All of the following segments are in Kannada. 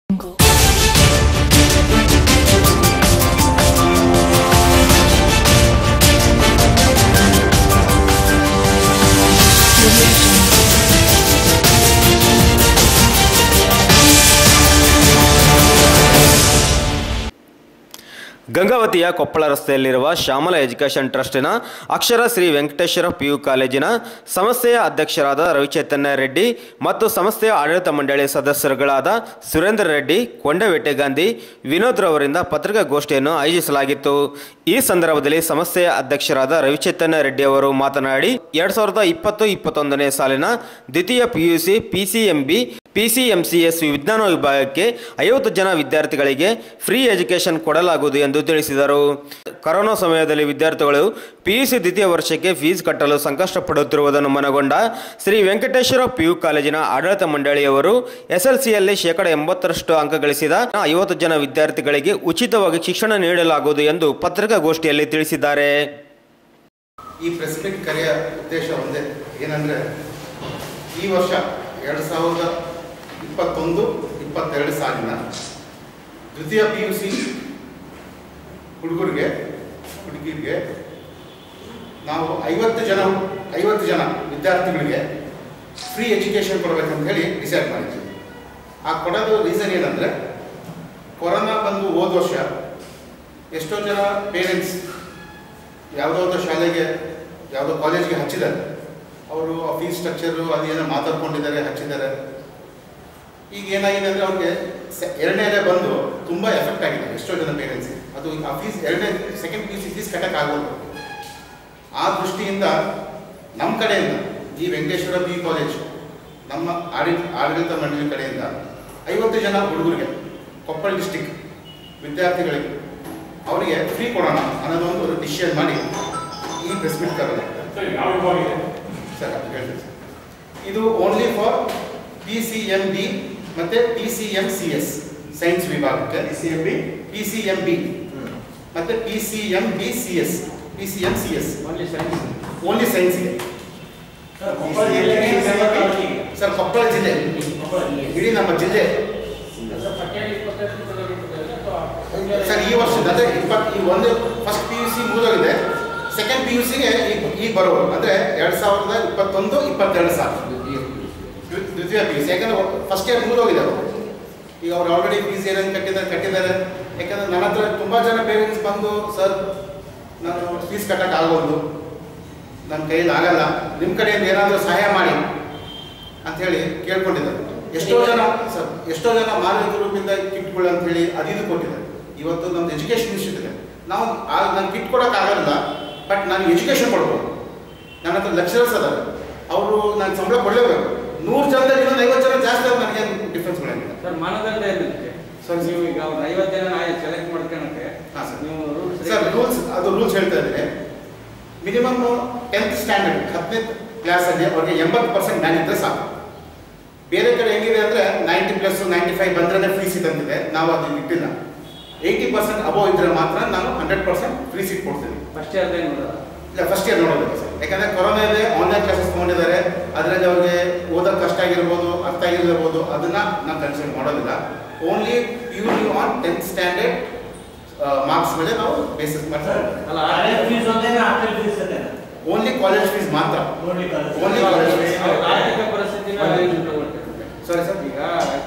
ಗಂಗಾವತಿಯ ಕೊಪ್ಪಳ ರಸ್ತೆಯಲ್ಲಿರುವ ಶ್ಯಾಮಲ ಎಜುಕೇಷನ್ ಟ್ರಸ್ಟಿನ ಅಕ್ಷರ ಶ್ರೀ ವೆಂಕಟೇಶ್ವರ ಪಿಯು ಕಾಲೇಜಿನ ಸಂಸ್ಥೆಯ ಅಧ್ಯಕ್ಷರಾದ ರವಿಚೈತನ್ಯ ರೆಡ್ಡಿ ಮತ್ತು ಸಂಸ್ಥೆಯ ಆಡಳಿತ ಮಂಡಳಿ ಸದಸ್ಯರುಗಳಾದ ಸುರೇಂದ್ರ ರೆಡ್ಡಿ ಕೊಂಡವೆಟ್ಟೆ ಗಾಂಧಿ ವಿನೋದ್ ರವರಿಂದ ಪತ್ರಿಕಾಗೋಷ್ಠಿಯನ್ನು ಆಯೋಜಿಸಲಾಗಿತ್ತು ಈ ಸಂದರ್ಭದಲ್ಲಿ ಸಂಸ್ಥೆಯ ಅಧ್ಯಕ್ಷರಾದ ರವಿಚೈತನ್ಯ ರೆಡ್ಡಿ ಅವರು ಮಾತನಾಡಿ ಎರಡ್ ಸಾವಿರದ ಇಪ್ಪತ್ತು ಇಪ್ಪತ್ತೊಂದನೇ ಸಾಲಿನ ದ್ವಿತೀಯ ಪಿಯುಸಿ ಪಿಸಿಎಂಬಿ ಪಿಸಿಎಂಸಿಎಸ್ ವಿಜ್ಞಾನ ವಿಭಾಗಕ್ಕೆ ಐವತ್ತು ಜನ ವಿದ್ಯಾರ್ಥಿಗಳಿಗೆ ಫ್ರೀ ಎಜುಕೇಷನ್ ಕೊಡಲಾಗುವುದು ಎಂದು ತಿಳಿಸಿದರು ಕರೋನಾ ಸಮಯದಲ್ಲಿ ವಿದ್ಯಾರ್ಥಿಗಳು ಪಿಯುಸಿ ದ್ವಿತೀಯ ವರ್ಷಕ್ಕೆ ಫೀಸ್ ಕಟ್ಟಲು ಸಂಕಷ್ಟ ಪಡುತ್ತಿರುವುದನ್ನು ಮನಗೊಂಡ ಶ್ರೀ ವೆಂಕಟೇಶ್ವರ ಪಿಯು ಕಾಲೇಜಿನ ಆಡಳಿತ ಮಂಡಳಿಯವರು ಎಸ್ಎಲ್ಸಿಯಲ್ಲಿ ಶೇಕಡ ಎಂಬತ್ತರಷ್ಟು ಅಂಕ ಗಳಿಸಿದ ಐವತ್ತು ಜನ ವಿದ್ಯಾರ್ಥಿಗಳಿಗೆ ಉಚಿತವಾಗಿ ಶಿಕ್ಷಣ ನೀಡಲಾಗುವುದು ಎಂದು ಪತ್ರಿಕಾಗೋಷ್ಠಿಯಲ್ಲಿ ತಿಳಿಸಿದ್ದಾರೆ ಈ ಪ್ರೆಸ್ ಮೀಟ್ ಕರೆಯ ಉದ್ದೇಶ ಒಂದೇ ಏನಂದರೆ ಈ ವರ್ಷ ಎರಡು ಸಾವಿರದ ಇಪ್ಪತ್ತೊಂದು ಇಪ್ಪತ್ತೆರಡು ಸಾಲಿನ ದ್ವಿತೀಯ ಪಿ ಯು ಸಿ ಹುಡುಗರಿಗೆ ಹುಡುಗಿರಿಗೆ ನಾವು ಐವತ್ತು ಜನ ಐವತ್ತು ಜನ ವಿದ್ಯಾರ್ಥಿಗಳಿಗೆ ಫ್ರೀ ಎಜುಕೇಷನ್ ಕೊಡಬೇಕಂತ ಹೇಳಿ ಡಿಸೈಡ್ ಮಾಡಿದ್ವಿ ಆ ಕೊಡೋದು ರೀಸನ್ ಏನಂದರೆ ಕೊರೋನಾ ಬಂದು ಹೋದ ವರ್ಷ ಎಷ್ಟೋ ಜನ ಪೇರೆಂಟ್ಸ್ ಯಾವುದೋ ಶಾಲೆಗೆ ಯಾವುದೋ ಕಾಲೇಜ್ಗೆ ಹಚ್ಚಿದ್ದಾರೆ ಅವರು ಆ ಫೀಸ್ ಸ್ಟ್ರಕ್ಚರು ಅದು ಏನೋ ಮಾತಾಡ್ಕೊಂಡಿದ್ದಾರೆ ಹಚ್ಚಿದ್ದಾರೆ ಈಗ ಏನಾಗಿದೆ ಅಂದರೆ ಅವ್ರಿಗೆ ಸೆ- ಎರಡನೇ ಅಲೆ ಬಂದು ತುಂಬ ಎಫೆಕ್ಟ್ ಆಗಿದೆ ಎಷ್ಟೋ ಜನ ಪೇರೆಂಟ್ಸ್ ಅದು ಆ ಫೀಸ್ ಎರಡನೇ second P U C fees ಕಟ್ಟಕ್ಕಾಗೋದು ಆ ದೃಷ್ಟಿಯಿಂದ ನಮ್ಮ ಕಡೆಯಿಂದ ಈ ವೆಂಕಟೇಶ್ವರ ಬಿ ಕಾಲೇಜ್ ನಮ್ಮ ಆಡಳಿತ ಆಡಳಿತ ಮಂಡಳಿ ಕಡೆಯಿಂದ ಐವತ್ತು ಜನ ಹುಡುಗರಿಗೆ ಕೊಪ್ಪಳ ಡಿಸ್ಟಿಕ್ ವಿದ್ಯಾರ್ಥಿಗಳಿಗೆ ಅವರಿಗೆ ಫ್ರೀ ಕೊಡೋಣ ಅನ್ನೋದೊಂದು ಡಿಸಿಷನ್ ಮಾಡಿ ಈ ಪ್ರೆಸ್ ಮೀಟ್ ಕರೋಣ ಸರ್ ಅದು ಹೇಳ್ತೀನಿ ಸರ್ ಇದು only for P C M B ಮತ್ತು P C M C S science ವಿಭಾಗಕ್ಕೆ P C M B P C M B ಮತ್ತು P C M B C S P C M C S only ಸೈನ್ಸ್ಗೆ ಸರ್ ಕೊಪ್ಪಳ ಜಿಲ್ಲೆ ಇಡೀ ನಮ್ಮ ಜಿಲ್ಲೆ ಸರ್ ಈ ವರ್ಷದ ಅಂದರೆ ಇಪ್ಪತ್ತು ಈ ಒಂದು ಫಸ್ಟ್ ಪಿ ಯು ಸಿ ಮುಗಿದೋಗಿದೆ ಸೆಕೆಂಡ್ ಪಿ ಯು ಸಿಗೆ ಈಗ ಈಗ ಬರೋರು ಅಂದರೆ ಎರಡು ಸಾವಿರದ ಇಪ್ಪತ್ತೊಂದು ಇಪ್ಪತ್ತೆರಡು ಸಾವಿರ ದ್ವಿ- ದ್ವಿತೀಯ ಪಿ ಯು ಸಿ ಯಾಕಂದ್ರೆ ಫಸ್ಟ್ ಇಯರ್ ಮುಗಿದೋಗಿದೆ ಅವರು ಈಗ ಅವ್ರು ಆಲ್ರೆಡಿ ಫೀಸ್ ಏನೇನು ಕಟ್ಟಿದ್ದಾರೆ ಕಟ್ಟಿದ್ದಾರೆ ಯಾಕಂದ್ರೆ ನನ್ನ ಹತ್ರ ತುಂಬ ಜನ ಪೇರೆಂಟ್ಸ್ ಬಂದು ಸರ್ ನಾನು ಫೀಸ್ ಕಟ್ಟಕ್ಕೆ ಆಗೋದು ನನ್ನ ಕೈಯಲ್ಲಿ ಆಗಲ್ಲ ನಿಮ್ಮ ಕಡೆಯಿಂದ ಏನಾದರೂ ಸಹಾಯ ಮಾಡಿ ಅಂಥೇಳಿ ಕೇಳ್ಕೊಂಡಿದ್ದಾರೆ ಎಷ್ಟೋ ಜನ ಸರ್ ಎಷ್ಟೋ ಜನ ಮಾನವ ರೂಪದಿಂದ ಕಿಟ್ಗಳು ಅಂತೇಳಿ ಅದಿದು ಕೊಟ್ಟಿದ್ದಾರೆ ಇವತ್ತು ನಮ್ದು ಎಜುಕೇಷನ್ ಇನ್ಸ್ಟಿಟ್ಯೂಟ್ ಇದೆ ನಾವು ಆ ನಾನು ಕಿಟ್ ಕೊಡೋಕ್ಕಾಗಲ್ಲ ಬಟ್ ನಾನು ಎಜುಕೇಷನ್ ಕೊಡ್ಬೋದು ನನ್ನ ಹತ್ರ ಲೆಕ್ಚರರ್ಸ್ ಅದಾರೆ ಅವರು ನಾನು ಸಂಬಳ ಕೊಡಲೇಬೇಕು ನೂರು ಜನದಲ್ಲಿ ಇನ್ನೊಂದು ಐವತ್ತು ಜನ ಜಾಸ್ತಿ ಆದ್ರೆ ನನಗೇನು ಡಿಫ್ರೆನ್ಸ್ ಬರೋಂಗಿಲ್ಲ ಸರ್ ಮಾನದಂಡ ಏನಿರುತ್ತೆ ಸರ್, ನೀವು ಈಗ ಅವ್ರು ಐವತ್ತು ಜನ ಸೆಲೆಕ್ಟ್ ಮಾಡ್ಕೊಳಕ್ಕೆ ಹಾಂ ಸರ್ ನೀವು ರೂಲ್ಸ್ ಸರ್ ರೂಲ್ಸ್ ಅದು ರೂಲ್ಸ್ ಹೇಳ್ತಾ ಇದ್ದೀನಿ ಮಿನಿಮಮ್ ಟೆಂತ್ ಸ್ಟ್ಯಾಂಡರ್ಡ್ ಹತ್ತನೇ ಕ್ಲಾಸಲ್ಲಿ ಅವ್ರಿಗೆ ಎಂಬತ್ತು ಪರ್ಸೆಂಟ್ ಜ್ಞಾನ ಇದ್ದರೆ ಸಾಕು ಬೇರೆ ಕಡೆ ಹೆಂಗಿದೆ ಅಂದರೆ ನೈಂಟಿ ಪ್ಲಸ್ ನೈಂಟಿ ಫೈವ್ ಬಂದ್ರೆ ಫ್ರೀ ಸೀಟ್ ಅಂತಿದೆ ನಾವು ಅದು ಇಟ್ಟಿಲ್ಲ ಏಯ್ಟಿ ಪರ್ಸೆಂಟ್ ಅಬೋವ್ ಇದ್ರೆ ಮಾತ್ರ ನಾನು ಹಂಡ್ರೆಡ್ ಪರ್ಸೆಂಟ್ ಫ್ರೀ ಸೀಟ್ ಕೊಡ್ತೀನಿ ಫಸ್ಟ್ ಇಯರ್ ಏನು ನೋಡೋದು ಇಲ್ಲ ಫಸ್ಟ್ ಇಯರ್ ನೋಡೋದಿಲ್ಲ ಸರ್ ಯಾಕಂದರೆ ಕೊರೋನಾ ಇದೆ ಆನ್ಲೈನ್ ಕ್ಲಾಸಸ್ ತೊಗೊಂಡಿದ್ದಾರೆ ಅದರಲ್ಲಿ ಅವ್ರಿಗೆ ಓದೋಕ್ಕೆ ಕಷ್ಟ ಆಗಿರ್ಬೋದು ಅರ್ಥ ಆಗಿರ್ಬೋದು ಅದನ್ನು ನಾನು ಕನ್ಸಿಡರ್ ಮಾಡೋದಿಲ್ಲ only purely on tenth standard marks ಮೇಲೆ ನಾವು ಬೇಸಿಸ್ ಮಾಡ್ತಾರೆ ಅಲ್ಲ ಫೀಸ್ ಒಂದೇನಾ ಹಾಸ್ಟೆಲ್ ಫೀಸ್ ಅದೇನಾ ಓನ್ಲಿ ಕಾಲೇಜ್ ಫೀಸ್ ಮಾತ್ರ ನೋಡಿ Only college. ಅವ್ರ ಆರ್ಥಿಕ ಪರಿಸ್ಥಿತಿನ ಇದು ತಗೊಳ್ತಾರೆ. ಸಾರಿ ಸರ್ ಈಗ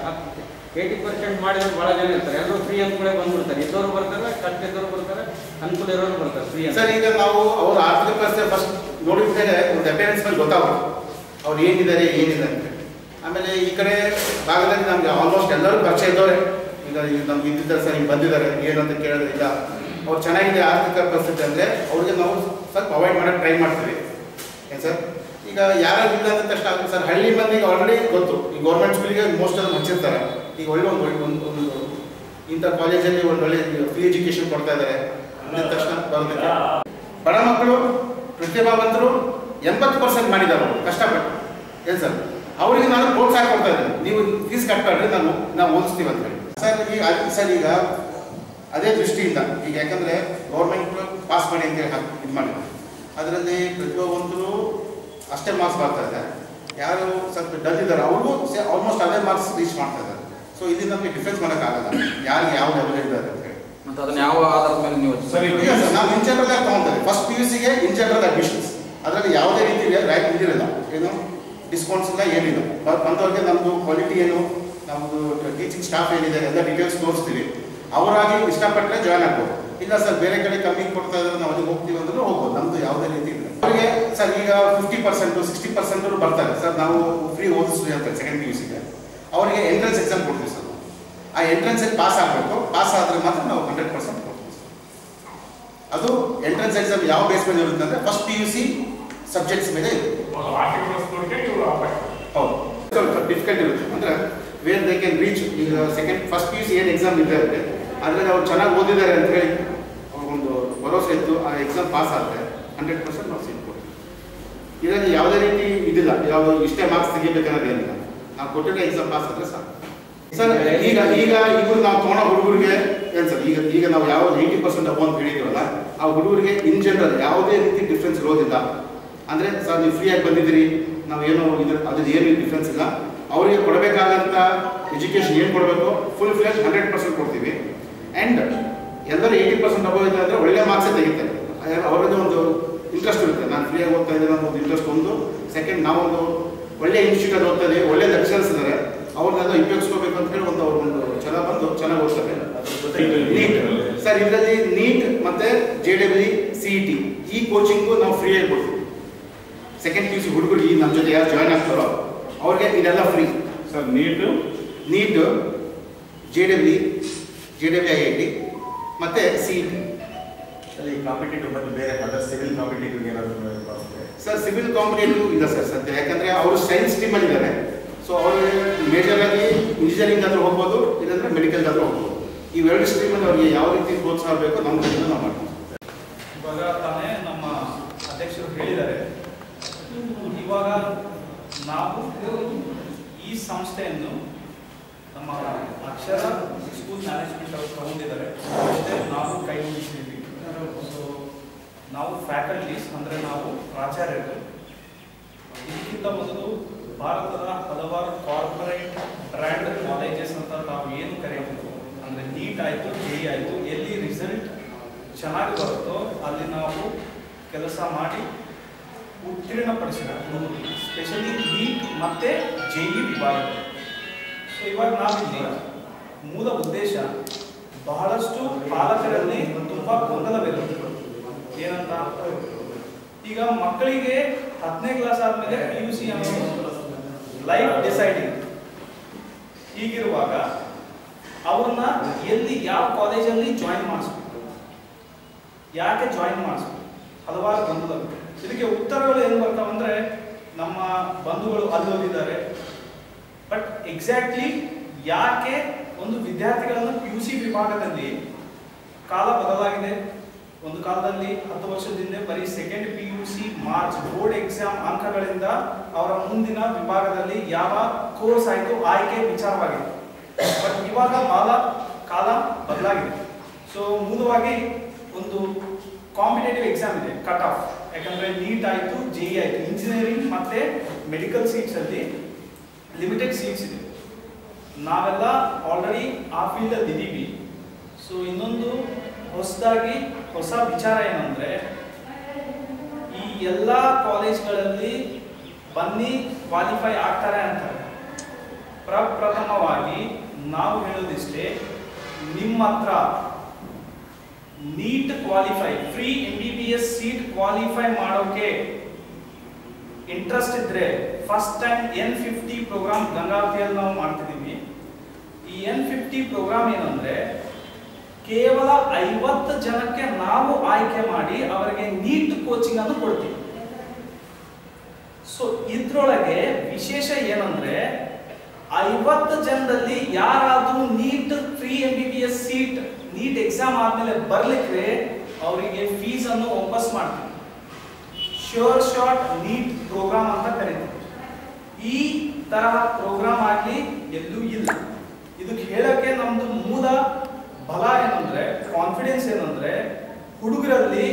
ಏಯ್ಟಿ ಪರ್ಸೆಂಟ್ ಮಾಡಿದ್ರೆ ಭಾಳ ಜನ ಇರ್ತಾರೆ ಎಲ್ಲರೂ ಫ್ರೀ ಅಂದ್ಕೊಳ್ಳೆ ಬಂದ್ಬಿಡ್ತಾರೆ ಇದ್ದವರು ಬರ್ತಾರೆ ಕಷ್ಟ ಇದ್ದವರು ಬರ್ತಾರೆ ಅನುಕೂಲ ಇರೋರು ಬರ್ತಾರೆ ಫ್ರೀ ಅಂತ ಸರ್ ಈಗ ನಾವು ಅವ್ರ ಆರ್ಥಿಕ ಪರಿಸ್ಥಿತಿ ಫಸ್ಟ್ ನೋಡಿದ ಮೇಲೆ ಒಂದು ಅಪೇರೆನ್ಸ್ ಮೇಲೆ ಗೊತ್ತಾಗುತ್ತೆ ಅವ್ರು ಏನಿದ್ದಾರೆ ಏನಿಲ್ಲ ಅಂತ ಆಮೇಲೆ ಈ ಕಡೆ ಭಾಗದಲ್ಲಿ ನಮಗೆ ಆಲ್ಮೋಸ್ಟ್ ಎಲ್ಲರೂ ಪರಿಚಯ ಇದ್ದವ್ರೆ ಈಗ ಈಗ ನಮ್ಗೆ ಇದ್ದಿದ್ದಾರೆ ಸರ್ ಈಗ ಬಂದಿದ್ದಾರೆ ಏನಂತ ಕೇಳಿದ್ರೆ ಇಲ್ಲ ಅವ್ರು ಚೆನ್ನಾಗಿದೆ ಆರ್ಥಿಕ ಪರಿಸ್ಥಿತಿ ಅಂದರೆ ಅವ್ರಿಗೆ ನಾವು ಸ್ವಲ್ಪ ಅವಾಯ್ಡ್ ಮಾಡೋಕ್ಕೆ ಟ್ರೈ ಮಾಡ್ತೀವಿ ಏನು ಸರ್ ಈಗ ಯಾರು ಇಲ್ಲ ಅಂದ ತಕ್ಷಣ ಆಗುತ್ತೆ ಸರ್ ಹಳ್ಳಿ ಮಂದಿಗೆ ಆಲ್ರೆಡಿ ಗೊತ್ತು ಈ ಗೌರ್ಮೆಂಟ್ ಸ್ಕೂಲಿಗೆ ಮೋಸ್ಟ್ ಆಫ್ ಹಚ್ಚಿರ್ತಾರೆ ಈಗ ಒಳ್ಳೆ ಒಂದು ಒಳ್ಳೆ ಒಂದು ಒಂದು ಇಂಥ ಕಾಲೇಜಲ್ಲಿ ಒಂದು ಒಳ್ಳೆ ಫ್ರೀ ಎಜುಕೇಷನ್ ಕೊಡ್ತಾ ಇದ್ದಾರೆ ಅಂದ ತಕ್ಷಣ ಬರೋದಕ್ಕೆ ಬಡ ಮಕ್ಕಳು ಪ್ರತಿಭಾವಂತರು ಎಂಬತ್ತು ಪರ್ಸೆಂಟ್ ಮಾಡಿದ್ದಾರೆ ಅವ್ರು ಕಷ್ಟಪಟ್ಟು ಏನು ಸರ್ ಅವರಿಗೆ ನಾನು ಪ್ರೋತ್ಸಾಹ ಕೊಡ್ತಾ ಇದ್ದೀನಿ ನೀವು ಫೀಸ್ ಕಟ್ಬೇಡ್ರಿ ನಾನು ನಾವು ಓದಿಸ್ತೀವಿ ಅಂತ ಹೇಳಿ ಸರ್ ಈಗ ಅದು- ಸರ್ ಈಗ ಅದೇ ದೃಷ್ಟಿಯಿಂದ ಈಗ ಯಾಕಂದರೆ ಗೌರ್ಮೆಂಟ್ ಪಾಸ್ ಮಾಡಿ ಅಂತೇಳಿ ಹಾಕಿ ಇದು ಮಾಡಿದ್ರು ಅದರಲ್ಲಿ ಪ್ರತಿಭಾವಂತರು ಅಷ್ಟೇ ಮಾರ್ಕ್ಸ್ ಬರ್ತಾ ಇದೆ ಯಾರು ಸ್ವಲ್ಪ ಡಲ್ ಇದ್ದಾರೆ ಅವ್ರಿಗೂ ಆಲ್ಮೋಸ್ಟ್ ಅದೇ ಮಾರ್ಕ್ಸ್ ರೀಚ್ ಮಾಡ್ತಾ ಇದ್ದಾರೆ ಸೊ ಇಲ್ಲಿ ನಮಗೆ ಡಿಫೆನ್ಸ್ ಮಾಡೋಕ್ಕಾಗಲ್ಲ ಯಾರಿಗೆ ಯಾವ ಲೆವೆಲ್ ಇದ್ದಾರೆ ಅಂತ ಹೇಳಿ ಮತ್ತೆ ಅದನ್ನ ಯಾವ ಆಧಾರದ ಮೇಲೆ ನೀವು ಸರಿ ಈಗ ಸರ್, ನಾವು ಇನ್ ಜನರಲ್ ಆಗಿ ತಗೊಂತಾರೆ ಫಸ್ಟ್ ಪಿ ಯು ಸಿಗೆ ಇನ್ ಜನರಲ್ ಅಡ್ಮಿಷನ್ಸ್ ಅದರಲ್ಲಿ ಯಾವುದೇ ರೀತಿ ರ್ಯಾಂಕ್ ಇದಿರಲ್ಲ ಏನು ಡಿಸ್ಕೌಂಟ್ಸ್ ಇಲ್ಲ ಏನಿಲ್ಲ ಬ- ಬಂದವ್ರಿಗೆ ನಮ್ಮದು ಕ್ವಾಲಿಟಿ ಏನು ನಮ್ಮದು ಟೀಚಿಂಗ್ ಸ್ಟಾಫ್ ಏನಿದೆ ಎಲ್ಲ ಡೀಟೇಲ್ಸ್ ತೋರಿಸ್ತೀವಿ ಅವರಾಗಿ ಇಷ್ಟಪಟ್ಟರೆ ಜಾಯ್ನ್ ಆಗ್ಬೋದು ಇಲ್ಲ ಸರ್ ಬೇರೆ ಕಡೆ ಕಮ್ಮಿ ಕೊಡ್ತಾ ಇದ್ದಾರೆ ನಾವು ಅಲ್ಲಿಗೆ ಹೋಗ್ತೀವಿ ಅಂದ್ರೆ ಹೋಗ್ಬೋದು ನಮ್ಮದು ಯಾವುದೇ ರೀತಿ ಇಲ್ಲ ಅವರಿಗೆ ಸರ್ ಈಗ ಫಿಫ್ಟಿ ಪರ್ಸೆಂಟು ಸಿಕ್ಸ್ಟಿ ಪರ್ಸೆಂಟ್ ಬರ್ತಾರೆ ಸರ್ ನಾವು ಫ್ರೀ ಓದಿಸ್ತೀವಿ ಅಂತ ಸೆಕೆಂಡ್ ಪಿ ಯು ಸಿಗೆ ಅವರಿಗೆ ಎಂಟ್ರೆನ್ಸ್ ಎಕ್ಸಾಮ್ ಕೊಡ್ತೀವಿ ಸರ್ ನಾವು. ಆ ಎಂಟ್ರೆನ್ಸಲ್ಲಿ ಪಾಸ್ ಆಗಬೇಕು ಪಾಸ್ ಆದರೆ ಮಾತ್ರ ನಾವು ಹಂಡ್ರೆಡ್ ಪರ್ಸೆಂಟ್ ಕೊಡ್ತೀವಿ ಸರ್ ಅದು ಎಂಟ್ರೆನ್ಸ್ ಎಕ್ಸಾಮ್ ಯಾವ ಬೇಸ್ ಮೇಲೆ ಇರುತ್ತೆ ಅಂದರೆ first P U C subjects ಮೇಲೆ ಇರುತ್ತೆ ಆರ್ಥಿಕ ಬಳಸ್ಕೊಂಡ್ರೆ ಇವರು ಅಪಾಯ ಹೌದು ಸ್ವಲ್ಪ ಡಿಫಿಕಲ್ಟ್ ಇರುತ್ತೆ ಅಂದರೆ ವೇರ್ ದೇ ಕ್ಯಾನ್ ರೀಚ್ ಈಗ second first P U C ಏನು ಎಕ್ಸಾಮ್ ಇದೆ ಅದರಲ್ಲಿ ಅವ್ರು ಚೆನ್ನಾಗಿ ಓದಿದ್ದಾರೆ ಅಂತ ಹೇಳಿ ಅವ್ರಿಗೊಂದು ಭರವಸೆ ಇತ್ತು ಆ ಎಕ್ಸಾಮ್ ಪಾಸ್ ಆದರೆ ಹಂಡ್ರೆಡ್ ಪರ್ಸೆಂಟ್ ನಾವು ಸೀಟ್ ಕೊಡ್ತೀವಿ ಇದರಲ್ಲಿ ಯಾವುದೇ ರೀತಿ ಇದಿಲ್ಲ ಯಾವುದು ಇಷ್ಟೇ ಮಾರ್ಕ್ಸ್ ತೆಗಿಬೇಕನ್ನೋದು ಏನಿಲ್ಲ ನಾವು ಕೊಟ್ಟಿರೋ ಎಕ್ಸಾಮ್ ಪಾಸ್ ಆದರೆ ಸಾಕು ಸರ್ ಈಗ ಈಗ ಇವರು ನಾವು ತೊಗೊಳೋ ಹುಡುಗರಿಗೆ ಏನು ಸರ್ ಈಗ ಈಗ ನಾವು ಯಾವ ಏಯ್ಟಿ ಪರ್ಸೆಂಟ್ ಅಬೌ ಅಂತ ಹೇಳಿದ್ದೀವಲ್ಲ ಆ ಹುಡುಗರಿಗೆ ಇನ್ ಜನರಲ್ ಯಾವುದೇ ರೀತಿ ಡಿಫ್ರೆನ್ಸ್ ಇರೋದಿಲ್ಲ ಅಂದರೆ ಸರ್ ನೀವು ಫ್ರೀಯಾಗಿ ಬಂದಿದ್ದೀರಿ ನಾವು ಏನೋ ಇದ್ರ ಅದ್ರ ಏನು ಡಿಫ್ರೆನ್ಸ್ ಇಲ್ಲ ಅವರಿಗೆ ಕೊಡಬೇಕಾದಂಥ ಎಜುಕೇಷನ್ ಏನು ಕೊಡಬೇಕು ಫುಲ್ ಫ್ಲೆಶ್ ಹಂಡ್ರೆಡ್ ಪರ್ಸೆಂಟ್ ಕೊಡ್ತೀವಿ ಆ್ಯಂಡ್ ಎಲ್ಲರೂ ಏಯ್ಟಿ ಪರ್ಸೆಂಟ್ ಅಬೌ ಇದೆ ಅಂದರೆ ಒಳ್ಳೆ ಮಾರ್ಕ್ಸೇ ತೆಗಿತಾರೆ ಅದ್ರಲ್ಲಿ ಅವರದೇ ಒಂದು ಇಂಟ್ರೆಸ್ಟ್ ಇರುತ್ತೆ ನಾನು ಫ್ರೀಯಾಗಿ ಓದ್ತಾ ಇದ್ದೀನಿ ಅನ್ನೋ ಒಂದು ಇಂಟ್ರೆಸ್ಟ್ ಒಂದು ಸೆಕೆಂಡ್ ನಾವೊಂದು ಒಳ್ಳೆ ಇನ್ಸ್ಟಿಟ್ಯೂಟ್ ಓದ್ತಾ ಇದ್ದೀವಿ ಒಳ್ಳೆ ಲೆಕ್ಚರ್ಸ್ ಇದ್ದಾರೆ ಅವ್ರನ್ನೆಲ್ಲ ಉಪಯೋಗಿಸ್ಕೋಬೇಕು ಅಂತ ಹೇಳಿ ಒಂದು ಅವ್ರ ಒಂದು ಛಲ ಬಂದು ಚೆನ್ನಾಗಿ ಓದ್ತಾರೆ ನೀಟ್ ಸರ್ ಇದರಲ್ಲಿ ನೀಟ್ ಮತ್ತೆ ಜೆ ಡಬ್ಲ್ಯೂ ಸಿ ಟಿ ಈ ಕೋಚಿಂಗು ನಾವು ಫ್ರೀಯಾಗಿ ಕೊಡ್ತೀವಿ ಸೆಕೆಂಡ್ ಪಿ ಯು ಸಿ ಹುಡುಗರು ಈ ನಮ್ಮ ಜೊತೆ ಯಾರು ಜಾಯ್ನ್ ಆಗ್ತಾರೋ ಅವ್ರಿಗೆ ಇದೆಲ್ಲ free sir NEET NEET J W J W I I T ಮತ್ತು ಸಿ ಟಿ ಅಲ್ಲಿ ಕಾಂಪಿಟೇಟಿವ್ ಮತ್ತು ಬೇರೆ ಅದರ್ ಸಿವಿಲ್ ಕಾಂಪಿಟೇಟಿವ್ ಏನಾದರೂ ಬರುತ್ತೆ ಸರ್ ಸಿವಿಲ್ ಕಾಂಪಿಟೇಟಿವ್ ಇಲ್ಲ ಸರ್ ಸದ್ಯ ಯಾಕಂದರೆ ಅವರು ಸೈನ್ಸ್ ಟೀಮಲ್ಲಿ ಇದ್ದಾರೆ ಸೊ ಅವರು ಮೇಜರ್ ಆಗಿ ಇಂಜಿನಿಯರಿಂಗ್ ಆದರೂ ಹೋಗ್ಬೋದು ಇಲ್ಲಾಂದ್ರೆ ಮೆಡಿಕಲ್ ಆದರೂ ಹೋಗ್ಬೋದು ಇವೆರಡು ಸ್ಟ್ರೀಮಲ್ಲಿ ಅವರಿಗೆ ಯಾವ ರೀತಿ ಪ್ರೋತ್ಸಾಹ ಬೇಕೋ ನಮ್ಮ ಕಡೆಯಿಂದ ನಾವು ಮಾಡ್ತೀವಿ ಇವಾಗ ತಾನೇ ನಮ್ಮ ಅಧ್ಯಕ್ಷರು ಹೇಳಿದ್ದಾರೆ ಇವಾಗ ನಾವು ಈ ಸಂಸ್ಥೆಯನ್ನು ನಮ್ಮ ಅಕ್ಷರ ಸ್ಕೂಲ್ ಮ್ಯಾನೇಜ್ಮೆಂಟ್ ಅವರು ತಗೊಂಡಿದ್ದಾರೆ ಮತ್ತೆ ನಾವು ಕೈ ಮುಗಿಸಿದ್ದೀವಿ ಸೊ ನಾವು ಫ್ಯಾಕಲ್ಟೀಸ್ ಅಂದರೆ ನಾವು ಪ್ರಾಚಾರ್ಯರು ಇದಕ್ಕಿಂತ ಮೊದಲು ಭಾರತದ ಹಲವಾರು ಕಾರ್ಪೊರೇಟ್ ಬ್ರ್ಯಾಂಡ್ ಕಾಲೇಜಸ್ ಅಂತ ನಾವು ಏನು ಕರೆಯಬಹುದು ಅಂದರೆ ನೀಟ್ ಆಯಿತು ಜೆ ಆಯಿತು ಎಲ್ಲಿ ರಿಸಲ್ಟ್ ಚೆನ್ನಾಗಿ ಬರುತ್ತೋ ಅಲ್ಲಿ ನಾವು ಕೆಲಸ ಮಾಡಿ ಉತ್ತೀರ್ಣಪಡಿಸಿದ ಸ್ಪೆಷಲಿ ನೀಟ್ ಮತ್ತೆ ಜೆ ಇ ವಿಭಾಗ ಸೊ ಇವಾಗ ನಾವಿಲ್ಲಿ ಮೂಲ ಉದ್ದೇಶ ಬಹಳಷ್ಟು ಪಾಲಕರಲ್ಲಿ ತುಂಬಾ ಗೊಂದಲವಿರುತ್ತೆ ಏನಂತ ಈಗ ಮಕ್ಕಳಿಗೆ ಹತ್ತನೇ ಕ್ಲಾಸ್ ಆದ್ಮೇಲೆ ಪಿ ಯು ಸಿ ಅನ್ನೋದು ಲೈಫ್ ಡಿಸೈಡಿಂಗ್ ಹೀಗಿರುವಾಗ ಅವ್ರನ್ನ ಎಲ್ಲಿ ಯಾವ ಕಾಲೇಜಲ್ಲಿ ಜಾಯಿನ್ ಮಾಡಿಸ್ಬೇಕು ಯಾಕೆ ಜಾಯಿನ್ ಮಾಡಿಸ್ಬೇಕು ಹಲವಾರು ಗೊಂದಲಗಳು ಇದಕ್ಕೆ ಉತ್ತರಗಳು ಏನು ಬರ್ತಾವಂದ್ರೆ ನಮ್ಮ ಬಂಧುಗಳು ಅಲ್ಲಿ ಓದಿದ್ದಾರೆ ಬಟ್ ಎಕ್ಸಾಕ್ಟ್ಲಿ ಯಾಕೆ ಒಂದು ವಿದ್ಯಾರ್ಥಿಗಳನ್ನು ಪಿ ಯು ಸಿ ವಿಭಾಗದಲ್ಲಿ ಕಾಲ ಬದಲಾಗಿದೆ ಒಂದು ಕಾಲದಲ್ಲಿ ಹತ್ತು ವರ್ಷದಿಂದ ಬರೀ second P U C March board exam ಅಂಕಗಳಿಂದ ಅವರ ಮುಂದಿನ ವಿಭಾಗದಲ್ಲಿ ಯಾವ ಕೋರ್ಸ್ ಆಯಿತು ಆಯ್ಕೆ ವಿಚಾರವಾಗಿದೆ ಬಟ್ ಇವಾಗ ಕಾಲ ಕಾಲ ಬದಲಾಗಿದೆ ಸೊ ಮೂಲವಾಗಿ ಒಂದು ಕಾಂಪಿಟೇಟಿವ್ ಎಕ್ಸಾಮ್ ಇದೆ ಕಟ್ ಆಫ್ ಯಾಕಂದ್ರೆ ನೀಟ್ ಆಯಿತು ಜೆ ಇ ಆಯಿತು ಇಂಜಿನಿಯರಿಂಗ್ ಮತ್ತೆ ಮೆಡಿಕಲ್ ಸೀಟ್ಸ್ ಅಲ್ಲಿ ಲಿಮಿಟೆಡ್ ಸೀಟ್ಸ್ ಇದೆ ನಾವೆಲ್ಲ ಆಲ್ರೆಡಿ ಆ ಫೀಲ್ಡ್ ಅಲ್ಲಿ ಇದ್ದೀವಿ ಸೊ ಇನ್ನೊಂದು ಹೊಸದಾಗಿ ಹೊಸ ವಿಚಾರ ಏನಂದ್ರೆ ಈ ಎಲ್ಲ ಕಾಲೇಜ್ಗಳಲ್ಲಿ ಬನ್ನಿ ಕ್ವಾಲಿಫೈ ಆಗ್ತಾರೆ ಅಂತಾರೆ ಪ್ರಪ್ರಥಮವಾಗಿ ನಾವು ಹೇಳೋದಿಷ್ಟೇ ನಿಮ್ಮ ಹತ್ರ NEET qualify free M B B S seat qualify ಮಾಡೋಕೆ ಇಂಟ್ರೆಸ್ಟ್ ಇದ್ರೆ first time N fifty program ಗಂಗಾವತಿಯಲ್ಲಿ ನಾವು ಮಾಡ್ತಿದ್ದೀವಿ ಈ ಎನ್ ಫಿಫ್ಟಿ ಪ್ರೋಗ್ರಾಮ್ ಏನಂದ್ರೆ ಕೇವಲ ಐವತ್ತು ಜನಕ್ಕೆ ನಾವು ಆಯ್ಕೆ ಮಾಡಿ ಅವರಿಗೆ ನೀಟ್ ಕೋಚಿಂಗ್ ಅನ್ನು ಕೊಡ್ತೀವಿ ಸೊ ಇದ್ರೊಳಗೆ ವಿಶೇಷ ಏನಂದ್ರೆ ಐವತ್ತು ಜನದಲ್ಲಿ ಯಾರಾದ್ರೂ NEET free M B B S seat NEET exam ಆದ್ಮೇಲೆ ಬರ್ಲಿಕ್ಕೆ ಅವರಿಗೆ ಫೀಸ್ ಅನ್ನು ವಾಪಸ್ ಮಾಡ್ತೀವಿ ಶ್ಯೂರ್ ಶಾರ್ಟ್ ನೀಟ್ ಪ್ರೋಗ್ರಾಮ್ ಅಂತ ಕರೀತೀವಿ ಈ ತರಹ ಪ್ರೋಗ್ರಾಮ್ ಆಗಲಿ ಎಲ್ಲೂ ಇಲ್ಲ ಇದಕ್ಕೆ ಹೇಳಕ್ಕೆ ನಮ್ದು ಮೂಲ ಬಲ ಏನಂದ್ರೆ ಕಾನ್ಫಿಡೆನ್ಸ್ ಏನಂದ್ರೆ ಹುಡುಗರಲ್ಲಿ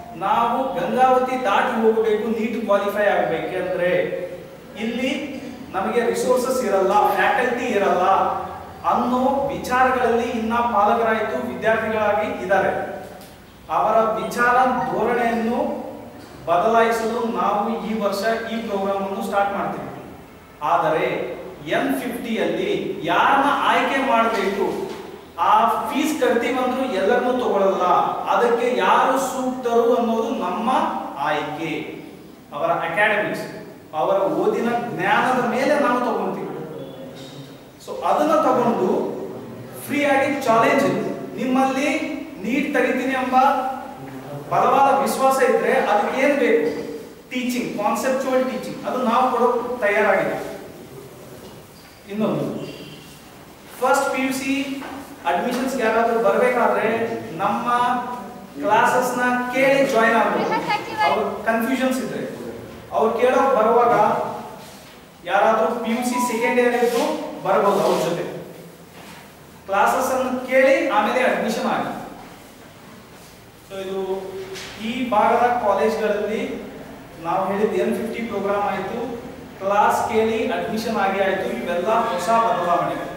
ನಾವು ಗಂಗಾವತಿ ದಾಟಿ ಹೋಗಬೇಕು ನೀಟ್ ಕ್ವಾಲಿಫೈ ಆಗಬೇಕಂದ್ರೆ ಇಲ್ಲಿ ನಮಗೆ ರಿಸೋರ್ಸಸ್ ಇರಲ್ಲ ಫ್ಯಾಕಲ್ಟಿ ಇರಲ್ಲ ಅನ್ನೋ ವಿಚಾರಗಳಲ್ಲಿ ಇನ್ನ ಪಾಲಕರಾಯಿತು ವಿದ್ಯಾರ್ಥಿಗಳಾಗಿ ಇದ್ದಾರೆ ಅವರ ವಿಚಾರ ಧೋರಣೆಯನ್ನು ಬದಲಾಯಿಸಲು ನಾವು ಈ ವರ್ಷ ಈ ಪ್ರೋಗ್ರಾಮ್ ಅನ್ನು ಸ್ಟಾರ್ಟ್ ಮಾಡ್ತೀವಿ ಆದರೆ ಎನ್ ಫಿಫ್ಟಿಯಲ್ಲಿ ಯಾರನ್ನ ಆಯ್ಕೆ ಮಾಡಬೇಕು ಆ ಫೀಸ್ ಕಟ್ತೀವಂದ್ರೂ ಎಲ್ಲರನ್ನೂ ತಗೊಳ್ಳಲ್ಲ ಅದಕ್ಕೆ ಯಾರು ಸೂಕ್ತರು ಅನ್ನೋದು ನಮ್ಮ ಆಯ್ಕೆ ಅವರ ಅಕಾಡೆಮಿಕ್ಸ್ ಅವರ ಓದಿನ ಜ್ಞಾನದ ಮೇಲೆ ನಾವು ತಗೊಂತೀವಿ ಸೊ ಅದನ್ನ ತಗೊಂಡು ಫ್ರೀ ಆಗಿ ಚಾಲೆಂಜ್ ನಿಮ್ಮಲ್ಲಿ ನೀಟ್ ತೆಗಿತೀನಿ ಎಂಬ ಬಲವಾದ ವಿಶ್ವಾಸ ಇದ್ರೆ ಅದಕ್ಕೆ ಏನ್ ಬೇಕು ಟೀಚಿಂಗ್ ಕಾನ್ಸೆಪ್ಚುವಲ್ ಟೀಚಿಂಗ್ ಅದು ನಾವು ಕೊಡೋ ತಯಾರಾಗಿದೆ ಇನ್ನೊಂದು first P U C admissions ಯಾರಾದ್ರೂ ಬರಬೇಕಾದ್ರೆ ನಮ್ಮ ಕ್ಲಾಸಸ್ ನ ಕೇಳಿ ಜಾಯಿನ್ ಆಗಬೇಕು ಅವ್ರ ಕನ್ಫ್ಯೂಷನ್ಸ್ ಇದ್ರೆ ಅವ್ರು ಕೇಳೋಕ್ ಬರುವಾಗ ಯಾರಾದ್ರೂ P U C second year ಇದ್ದು ಬರ್ಬೋದು ಅವ್ರ ಜೊತೆ ಕ್ಲಾಸಸ್ ಅನ್ನು ಕೇಳಿ ಆಮೇಲೆ ಅಡ್ಮಿಷನ್ ಆಗಿ ಸೊ ಇದು ಈ ಭಾಗದ ಕಾಲೇಜ್ಗಳಲ್ಲಿ ನಾವು ಹೇಳಿದ ಎನ್ ಫಿಫ್ಟಿ ಪ್ರೋಗ್ರಾಮ್ ಆಯಿತು ಕ್ಲಾಸ್ ಕೇಳಿ ಅಡ್ಮಿಷನ್ ಆಗಿ ಆಯಿತು ಇವೆಲ್ಲ ಹೊಸ ಬದಲಾವಣೆ